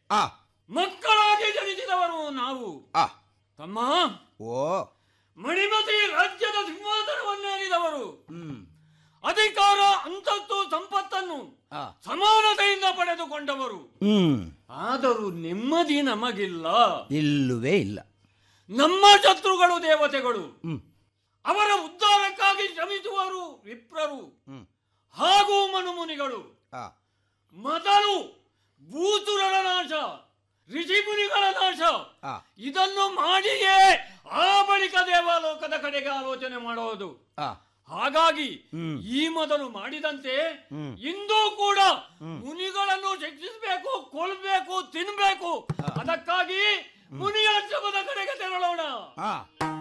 ಆ ಮಕ್ಕಳಾಗಿ ಜನಿಸಿದವರು ನಾವು ಆ ತಮ್ಮ ಓ ಮಣಿಮತಿ ರಾಜ್ಯದ ಸಿಂಹಾಸನವನ್ನೇರಿದವರು ಹ್ಮ್ ಅಧಿಕಾರ ಅಂತಸ್ತು ಸಂಪತ್ತನ್ನು ಆ ಸಮಾನತೆಯಿಂದ ಪಡೆದುಕೊಂಡವರು ಹ್ಮ್ ಆದರೂ ನೆಮ್ಮದಿ ನಮಗಿಲ್ಲ ಇಲ್ಲವೇ ಇಲ್ಲ ನಮ್ಮ ಶತ್ರುಗಳು ದೇವತೆಗಳು ಹ್ಮ್ ಅವರ ಉದ್ಧಾರಕ್ಕಾಗಿ ಶ್ರಮಿಸುವರು ವಿಪ್ರರು ಹ್ಮ್ ಹಾಗೂ ಮನುಮುನಿಗಳು ಆ ಮೊದಲು ಭೂಸುರರ ನಾಶ ಋಷಿಮುನಿಗಳ ನಾಶ ಆ ಇದನ್ನು ಮಾಡಿಯೇ ಆ ಬಳಿಕ ದೇವಾಲೋಕದ ಕಡೆಗೆ ಆಲೋಚನೆ ಮಾಡೋದು ಆ ಹಾಗಾಗಿ ಹ್ಮ್. ಈ ಮೊದಲು ಮಾಡಿದಂತೆ ಹ್ಮ್. ಇಂದು ಕೂಡ ಮುನಿಗಳನ್ನು ಶಿಕ್ಷಿಸಬೇಕು ಕೊಲ್ಬೇಕು ತಿನ್ಬೇಕು ಅದಕ್ಕಾಗಿ ಮುನಿಯಾಶ್ರಮದ ಕಡೆಗೆ ತೆರಳೋಣ ಆ